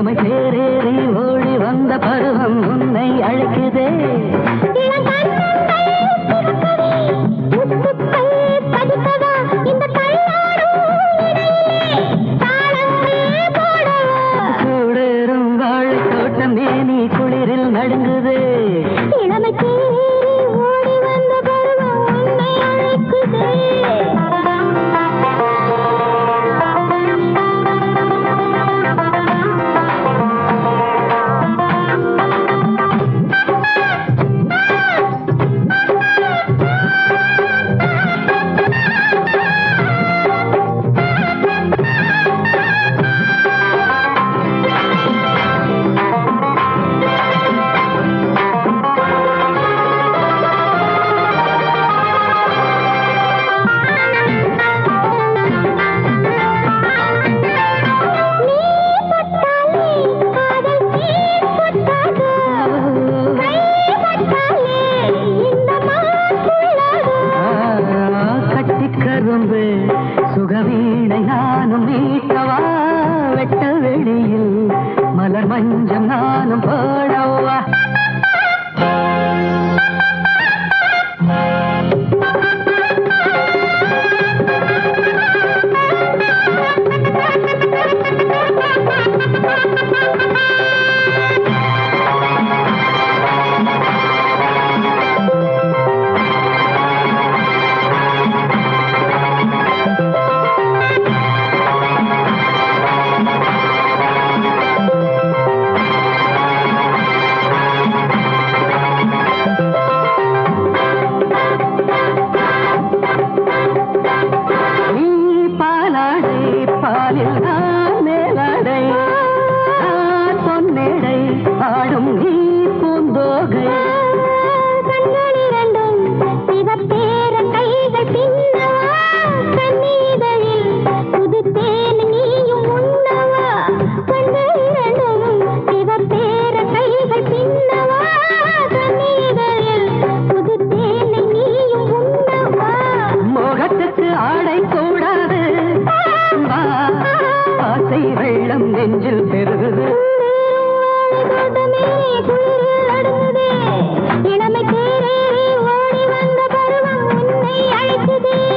இளமை தேரேறி ஓடி வந்த பருவம் உன்னை அழைக்குதே கூடரும் வாழை தோட்டம் மேனி குளிரில் நடுங்குதே கட்டிக்கரும்பு சுகவீணை நானும் மீட்டவா வெட்ட வெளியில் மலர் மஞ்சம் நானும் போடவா நீ பாலாடை பாலில் நான் மேலாடை நான் பொன்னேடை ஆடும் நீ பூந்தோகை மோகத்துக்கு ஆடை கூடாது வா, ஆசை வெள்ளம் நெஞ்சில் பெருகுது இளமை தேரேறி ஓடி வந்த பருவம் உன்னை அழைக்குதே